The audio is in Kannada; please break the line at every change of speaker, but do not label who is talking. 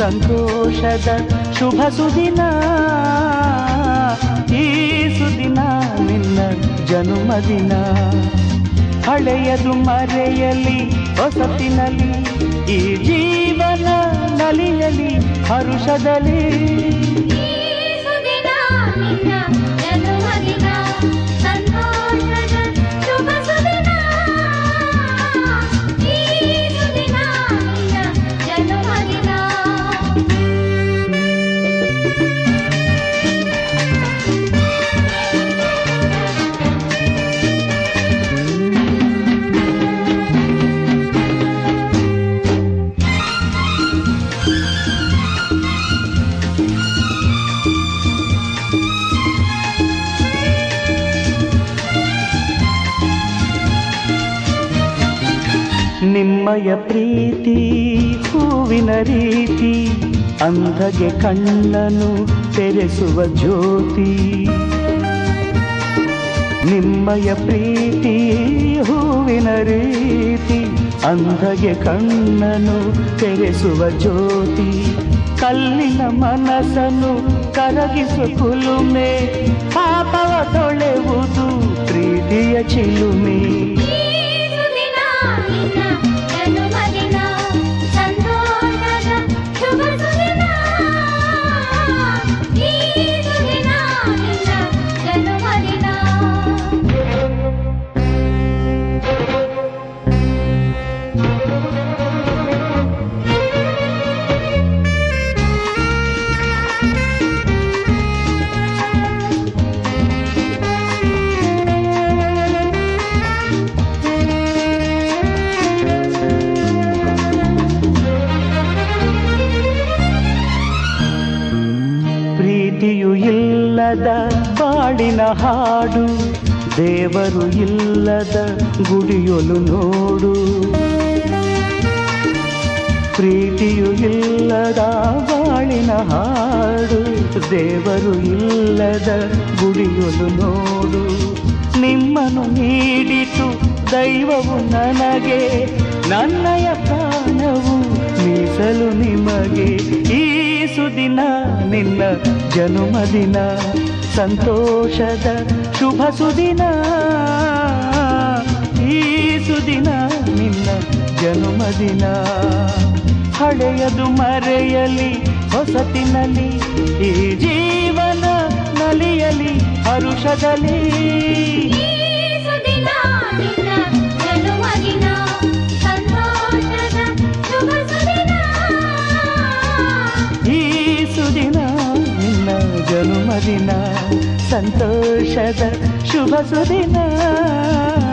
ಸಂತೋಷದ ಶುಭ ಸುದಿನ ಈ ಸುದಿನ ನಿನ್ನ ಜನುಮದಿನ ಹಳೆಯದು ಮರೆಯಲಿ ಹೊಸತಿನಲ್ಲಿ ಈ ಜೀವನ ನಲಿಯಲಿ ಹರುಷದಲ್ಲಿ
ಈ ಸುದಿನ ನಿನ್ನ ಜನ್ಮದಿನ ಸಂತೋಷದ ಶುಭ ಸುದಿನ ಈ ಸುದಿನ ನಿನ್ನ ಜನ್ಮದಿನ
ನಿಮ್ಮಯ ಪ್ರೀತಿ ಹೂವಿನ ರೀತಿ ಅಂಧಗೆ ಕಣ್ಣನು ತೆರೆಸುವ ಜ್ಯೋತಿ ನಿಮ್ಮಯ ಪ್ರೀತಿ ಹೂವಿನ ರೀತಿ ಅಂಧಗೆ ಕಣ್ಣನು ತೆರೆಸುವ ಜ್ಯೋತಿ ಕಲ್ಲಿನ ಮನಸ್ಸನ್ನು ಕರಗಿಸುವ ಕುಲುಮೆ ಪಾಪವ ತೊಳೆವುದು ಪ್ರೀತಿಯ ಚಿಲುಮೆ
ಈ ಸುದಿನ ನಿನ್ನ ಜನ್ಮದಿನ ಸಂತೋಷದ ಶುಭ ಸುದಿನ ಈ ಸುದಿನ ನಿನ್ನ ಜನ್ಮದಿನ
ಪ್ರೀತಿಯು ಇಲ್ಲದ ಬಾಳಿನ ಹಾಡು ದೇವರು ಇಲ್ಲದ ಗುಡಿಯೊಲು ನೋಡು ಪ್ರೀತಿಯು ಇಲ್ಲದ ಬಾಳಿನ ಹಾಡು ದೇವರು ಇಲ್ಲದ ಗುಡಿಯೊಲು ನೋಡು ನಿಮ್ಮನ್ನು ನೀಡಿತು ದೈವವು ನನಗೆ ನನ್ನಯ ಪ್ರಾಣವು ಮೀಸಲು ನಿಮಗೆ ಈ ಸುದಿನ ನಿನ್ನ ಜನುಮದಿನ ಸಂತೋಷದ ಶುಭ ಸುದಿನ ಈ ಸುದಿನ ನಿನ್ನ ಜನುಮದಿನ ಹಳೆಯದು ಮರೆಯಲಿ ಹೊಸತಿನಲ್ಲಿ ಈ ಜೀವನ ನಲಿಯಲಿ ಹರುಷದಲ್ಲಿ
ಈ ಸುದಿನ ನಿನ್ನ ಜನ್ಮದಿನ ಸಂತೋಷದ ಶುಭ ಸುದಿನ
ಈ ಸುದಿನ ನಿನ್ನ ಜನುಮದಿನ ಸಂತೋಷದ ಶುಭ ಸುದಿನ